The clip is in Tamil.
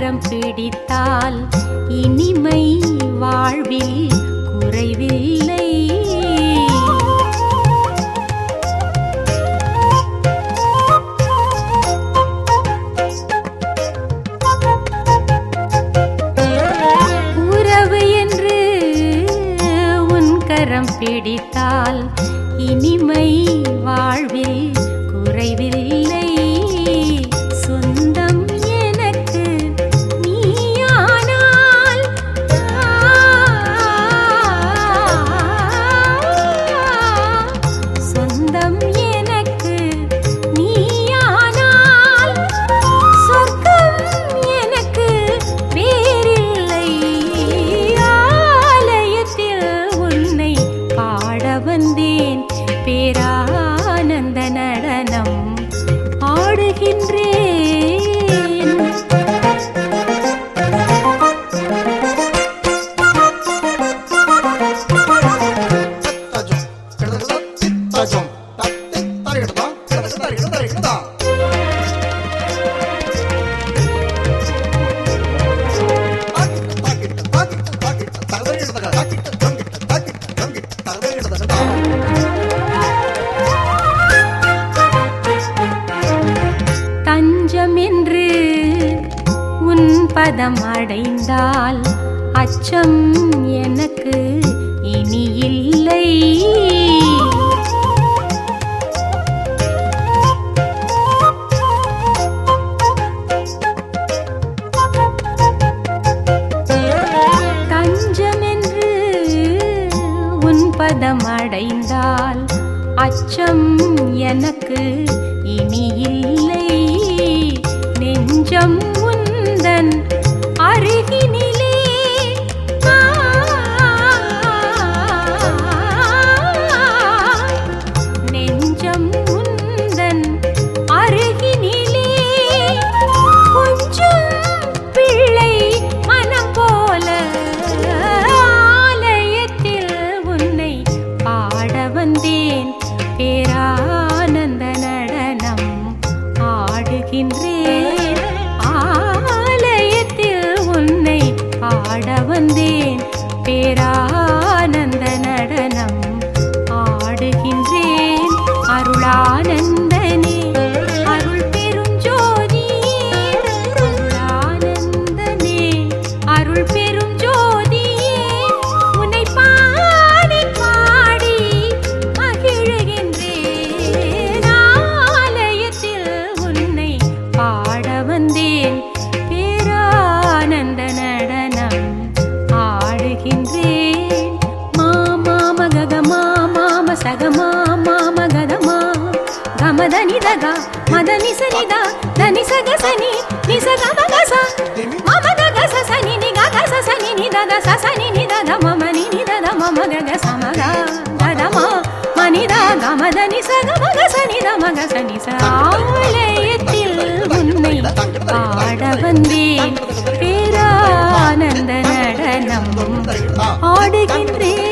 கரம் பிடித்தால் இனிமை வாழ்வில் குறைவில்லை உறவு என்று உன் கரம் பிடித்தால் இனிமை வாழ்வில் குறைவில்லை சொந்தம் எனக்கு நீயானால் சொந்தம் எனக்கு நீயானால் சொர்க்கம் எனக்கு வேறில்லை ஆலயத்தில் உன்னை பாட வந்தேன் பேரானந்த நடனம் ஆடுகின்றேன் தத்தாஜம் கிடதா தித்தாஜம் தத்தி தரிகிடதா கிடதா தரிகிடதா தரிகிடதா தாக்கிட்ட தாக்கிட்ட தாக்கிட்ட தகதரிகிடதா தாக்கிட்ட தங்கிட்ட தாக்கிட்ட தங்கிட்ட தகதரிகிடதா தஞ்சம் என்று உன் பதம் அடைந்தால் அச்சம் எனக்கு இனி இல்லை தஞ்சம் என்று உன் பதம் அடைந்தால் அச்சம் எனக்கு இனி இல்லை நெஞ்சம் உந்தன் அருகினிலே ஆ, நெஞ்சம் உந்தன் அருகினிலே கொஞ்சம் பிள்ளை மனம் போல ஆலயத்தில் உன்னை பாட வந்தேன் பேரானந்த நடனம் ஆடுகின்றேன் ஆலயத்தில் உன்னை பாட வந்தேன் பேரானந்த நடனம் ஆடுகின்றேன் அருளானந்தனே அருள் பெருஞ்சோதி அருளானந்தனே அருள் பெரும் ஜோதியே உன்னை பாடி பாடி மகிழுகின்றேன் ஆலயத்தில் உன்னை பாட வந்தேன் பேரானந்த நடனம் ஆடுகின்றேன் மாமா மகக மாமா சக மாமா மகதமா கமத நிதக மத நிசனித தனி சக சனி நிசக மகச மம கக ச சனி நி கக ச சனி நி தத ச சனி நி தத மம நி நி தத மம கக சமக தத ம மனித கமத நிசக மக சனி த மக சனி ச ஆலயத்தில் உன்னை பாட வந்தேன் பேரானந்த நடனம் ஆடுகின்றேன்